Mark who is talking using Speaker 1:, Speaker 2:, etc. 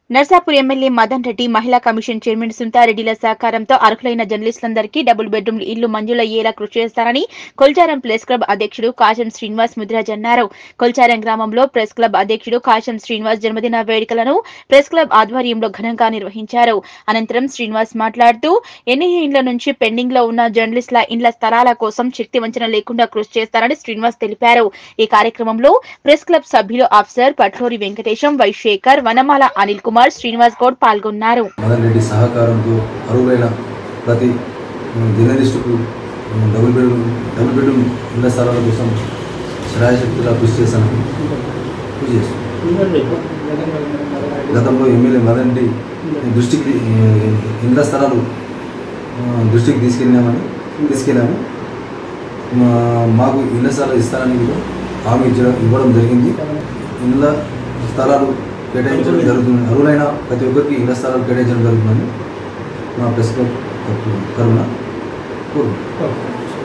Speaker 1: Narsapur MLA Madan Reddy మహిళా commission chairman సుంతారెడ్డిల సహకారంతో అర్హులైన జర్నలిస్టులందరికీ డబుల్ బెడ్రూమ్ ఇల్లు మంజూరయ్యేలా కృషి చేస్తారని కొల్చారం ప్రెస్ క్లబ్ అధ్యక్షుడు కాశం శ్రీనివాస్ ముద్రాజ్ అన్నారు కొల్చారం గ్రామంలో ప్రెస్ క్లబ్ అధ్యక్షుడు కాశం శ్రీనివాస్ జన్మదిన వేడుకలను ప్రెస్ క్లబ్ ఆధ్వర్యంలో ఘనంగా నిర్వహించారు అనంతరం శ్రీనివాస్ మాట్లాడుతూ ఎన్ని ఇండ్ల నుంచి పెండింగ్ లో ఉన్న జర్నలిస్టుల ఇండ్ల స్థలాల కోసం శక్తి వంచన లేకుండా కృషి చేస్తారని శ్రీనివాస్ తెలిపారు ఈ కార్యక్రమంలో ప్రెస్ క్లబ్ సభ్యులు అఫ్సర్ పట్లూరి వెంకటేశం వైశేఖర్ వనమాల అనిల్ కుమార్ శ్రీనివాస్ గౌడ్ పాల్గొన్నారు
Speaker 2: మదన్ రెడ్డి సహకారంతో అరువులైన ప్రతి ఉమ్, జర్నలిస్టుకు ఉమ్, డబుల్ బెడ్రూమ్ డబుల్ బెడ్రూమ్ ఇళ్ల స్థలాల కోసం శ్రాయశక్తిగా కృషి చేశాను కృషి చేస్తాను గతంలో ఎమ్మెల్యే మదన్ రెడ్డి దృష్టికి ఈ, ఇళ్ల స్థలాలు ఆ, దృష్టికి తీసుకెళ్ళామని తీసుకెళ్ళాము మా- మాకు ఇళ్ల స్థలాలు ఇస్తారని కూడా హామీ ఇచ్చడం ఇవ్వడం జరిగింది ఇళ్ళ స్థలాలు కేటాయించడం జరుగుతుంది అరువులైన ప్రతి ఒక్కరికి ఇళ్ల స్థలాలు కేటాయించడం జరుగుతుందని మా ప్రెస్ క్లబ్ తరఫున కోరుకుంటున్నాను